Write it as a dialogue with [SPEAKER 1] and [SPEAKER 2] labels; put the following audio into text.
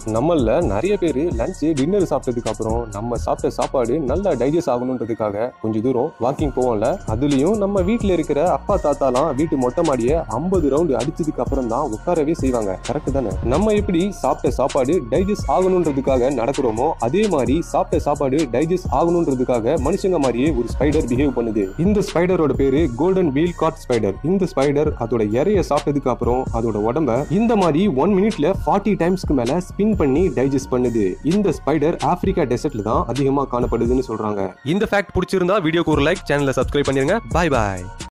[SPEAKER 1] நம்மள நிறைய பேர் லஞ்ச் டின்னர் சாப்பிட்டதுக்கு அப்புறம் நம்ம சாப்பிட்ட சாப்பாடு நல்லா டைஜஸ்ட் ஆகணுன்றதுக்காக கொஞ்சம் தூரம் வாக்கிங் போவோம்ல அதுலயும் நம்ம வீட்ல இருக்கிற அப்பா தாத்தாலாம் வீட்டு மொட்டை மாடியை ஐம்பது ரவுண்டு அடிச்சதுக்கு அப்புறம் தான் உட்காரவே செய்வாங்க கரெக்ட் தானே நம்ம எப்படி சாப்பிட்ட சாப்பாடு டைஜஸ்ட் ஆகணுன்றதுக்காக நடக்கிறோமோ அதே மாதிரி சாப்பிட்ட சாப்பாடு டைஜஸ்ட் ஆகணுன்றதுக்காக மனுஷங்க மாதிரியே ஒரு ஸ்பைடர் பிஹேவ் பண்ணுது இந்த ஸ்பைடரோட பேரு கோல்டன் வீல் காட் ஸ்பைடர் இந்த ஸ்பைடர் அதோட இறைய சாப்பிட்டதுக்கு அப்புறம் அதோட உடம்ப இந்த மாதிரி ஒன் மினிட்ல ஃபார்ட்டி டைம்ஸ்க்கு மேல ஸ்பின் பண்ணி டைஜஸ்ட் பண்ணுது இந்த ஸ்பைடர் ஆப்பிரிக்கா டெசர்ட்ல தான் அதிகமா காணப்படுதுன்னு சொல்றாங்க இந்த ஃபேக்ட் பிடிச்சிருந்தா வீடியோக்கு ஒரு லைக் சேனலை சப்ஸ்கிரைப் பண்ணிருங்க பாய் பாய்